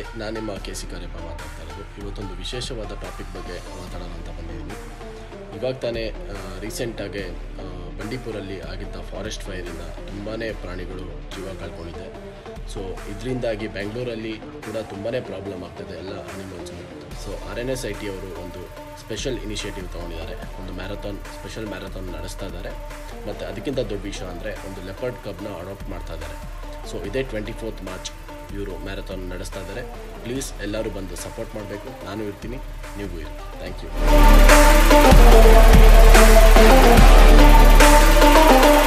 hi ನಾನು ನಿಮ್ಮ K C Cariappa ಮಾತಾಡ್ತಾ ಇರೋದು ಇವತ್ತೊಂದು ವಿಶೇಷವಾದ ಟಾಪಿಕ್ ಬಗ್ಗೆ ಮಾತಾಡೋಣ ಅಂತ ಬಂದಿದ್ದೀನಿ ಇವಾಗ ತಾನೇ ರೀಸೆಂಟಾಗಿ ಬಂಡೀಪುರಲ್ಲಿ ಆಗಿದ್ದ ಫಾರೆಸ್ಟ್ ಫೈರಿಂದ ತುಂಬಾ ಪ್ರಾಣಿಗಳು ಜೀವ ಕಳ್ಕೊಂಡಿದೆ ಸೊ ಇದರಿಂದಾಗಿ ಬೆಂಗಳೂರಲ್ಲಿ ಕೂಡ ತುಂಬಾ ಪ್ರಾಬ್ಲಮ್ ಆಗ್ತದೆ ಎಲ್ಲ ಅನಿಮಲ್ಸ್ಗೂ so R N S I T ಅವರು ಒಂದು ಸ್ಪೆಷಲ್ ಇನಿಷಿಯೇಟಿವ್ ತೊಗೊಂಡಿದ್ದಾರೆ ಒಂದು ಮ್ಯಾರಥಾನ್ ಸ್ಪೆಷಲ್ ಮ್ಯಾರಥಾನ್ ನಡೆಸ್ತಾ ಇದ್ದಾರೆ ಮತ್ತು ಅದಕ್ಕಿಂತ ದೊಡ್ಡ ವಿಷಯ ಅಂದರೆ ಒಂದು ಲೆಪರ್ಡ್ ಕಬ್ನ ಅಡಾಪ್ಟ್ ಮಾಡ್ತಾ ಇದ್ದಾರೆ ಸೊ ಇದೇ ಟ್ವೆಂಟಿ ಫೋರ್ತ್ ಮಾರ್ಚ್ ಇವರು ಮ್ಯಾರಥಾನ್ ನಡೆಸ್ತಾ ಇದ್ದಾರೆ ಪ್ಲೀಸ್ ಎಲ್ಲರೂ ಬಂದು ಸಪೋರ್ಟ್ ಮಾಡಬೇಕು ನಾನು ಇರ್ತೀನಿ ನೀವು ಇರಿ ಥ್ಯಾಂಕ್ ಯು